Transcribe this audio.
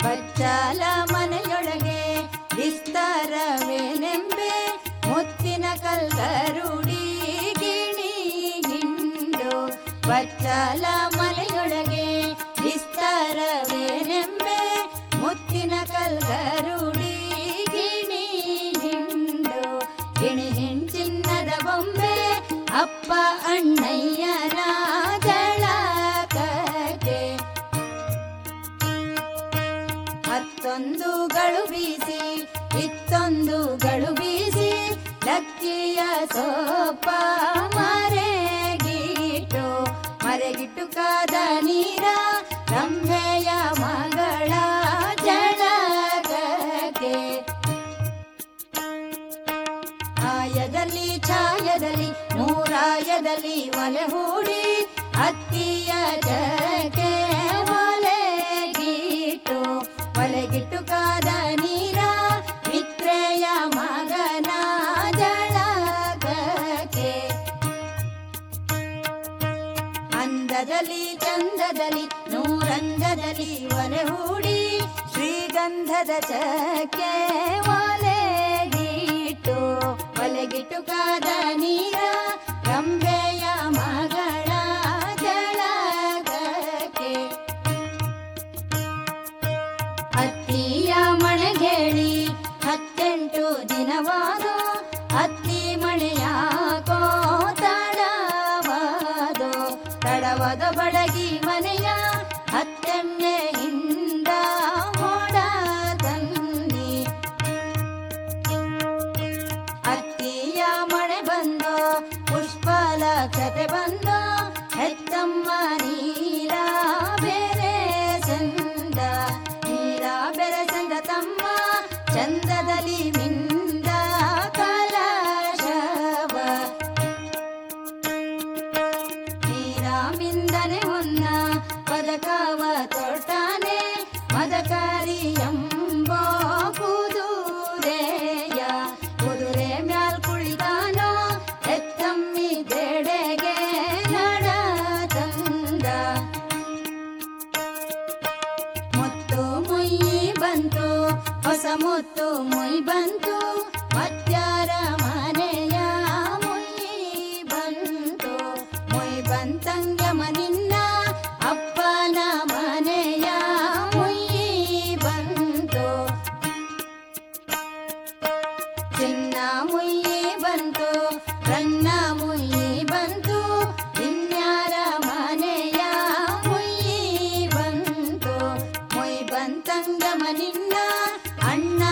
ಬಚ್ಚಾಲ ಮನೆಯೊಳಗೆ ವಿಸ್ತಾರವೇನೆಂಬೆ ಮುತ್ತಿನ ಕಲ್ಗರುಡಿ ಗಿಣಿ ಹಿಂಡು ಬಚ್ಚಾಲ ಮನೆಯೊಳಗೆ ವಿಸ್ತಾರವೇನೆಂಬೆ ಮುತ್ತಿನ ಕಲ್ಗರುಡಿ ಗಿಣಿ ಹಿಂಡು ಗಿಣಿ ಚಿನ್ನದ ಬೊಂಬೆ ಅಪ್ಪ ಅಣ್ಣಯ್ಯನ ಜಳಕಕ್ಕೆ ಹತ್ತೊಂದುಗಳು ಬೀಸಿ ಇತ್ತೊಂದುಗಳು ಬೀಸಿ ಲಕ್ಕಿಯ ಸೋಪ ಮರೆಗಿಟ್ಟು ಮರೆಗಿಟ್ಟು ಕಾದ ನೀರ ರಂಭೆಯ ಮಗಳ ಜಳಕಕ್ಕೆ ಆಯದಲ್ಲಿ ಛಾಯದಲ್ಲಿ ಮೂರಾಯದಲ್ಲಿ ಒಲೆ ಹೂಡಿ ಅತ್ತಿಯ ಜಕ್ಕೆ ಒಲೆಗಿಟ್ಟು ಒಲೆಗಿಟ್ಟು ಕಾದ ನೀರ ಮಿತ್ರೆಯ ಮಗನ ಜಳಕಕ್ಕೆ ಅಂದದಲ್ಲಿ ಚಂದದಲ್ಲಿ ನೂರಂದದಲ್ಲಿ ಒಲೆ ಹೂಡಿ ಶ್ರೀಗಂಧದ ಚಕ್ಕೆ ಒಲೆಗಿಟ್ಟು ಒಲೆಗಿಟ್ಟು ಕಾದ ನೀರ ರಂಭೆಯ ಮಗಳ ಜಳಕಕ್ಕೆ ಅತ್ತಿಯ ಮಣಗೇಳಿ ಹತ್ತೆಂಟು ದಿನವಾದೋ ಅತ್ತಿ ಮಳೆಯಾಕೋ ತಡವಾದೋ ತಡವಾದ ಬಡಗಿ ಮನೆಯ ಹತ್ತೆಮ್ಮೆಯಿಂದ ಓಡ ತಂದಿ ಅತ್ತಿಯ ಮಳೆ ಬಂದೋ ಪುಷ್ಪಲಕ್ಷತೆ ಬಂದೋ ಹೆತ್ತಮ್ಮ ನೀರ ಬೇರೆ ಚಂದ ನೀರ ಬೇರೆ ಚಂದ ತಮ್ಮ ಚಂದದಲ್ಲಿ ಮಿಂದ ಕಲಶವ ನೀರ ಮಿಂದನೆ ಹೊನ್ನ ಪದಕವ ತೊಟ್ಟಾನೆ ಮದಕಾರಿ ಎಂಬೋ ಕುದುರೆಯ ಕುದುರೆ ಮ್ಯಾಲ್ ಕುಳಿತಾನೋ ಹೆತ್ತಮ್ಮಿ ದೇಡೆಗೆ ನಡ ತಂದ ಮುತ್ತು ಮುಯ್ಯಿ ಬಂತು ಹೊಸ ಮುತ್ತು ಮುಯ್ ಬಂತು ಮತ್ಯಾರ ಮನೆಯ ಮುಯ್ಯಿ ಬಂತು ಮುಯ್ ಬಂತಂಗಮ ನಿನ್ನ ಅಪ್ಪನ ಮನೆಯ ಮುಯ್ಯಿ ಬಂತು ಚಿನ್ನ ಮುಯ್ಯಿ ಬಂತು ರನ್ನ ಮುಯ್ಯಿ ಬಂತು ಇನ್ಯಾರ ಮನೆಯ ಮುಯ್ಯಿ ಬಂತು ಮುಯ್ ಬಂತಂಗಮ ನಿನ್ನ ಅಣ್ಣ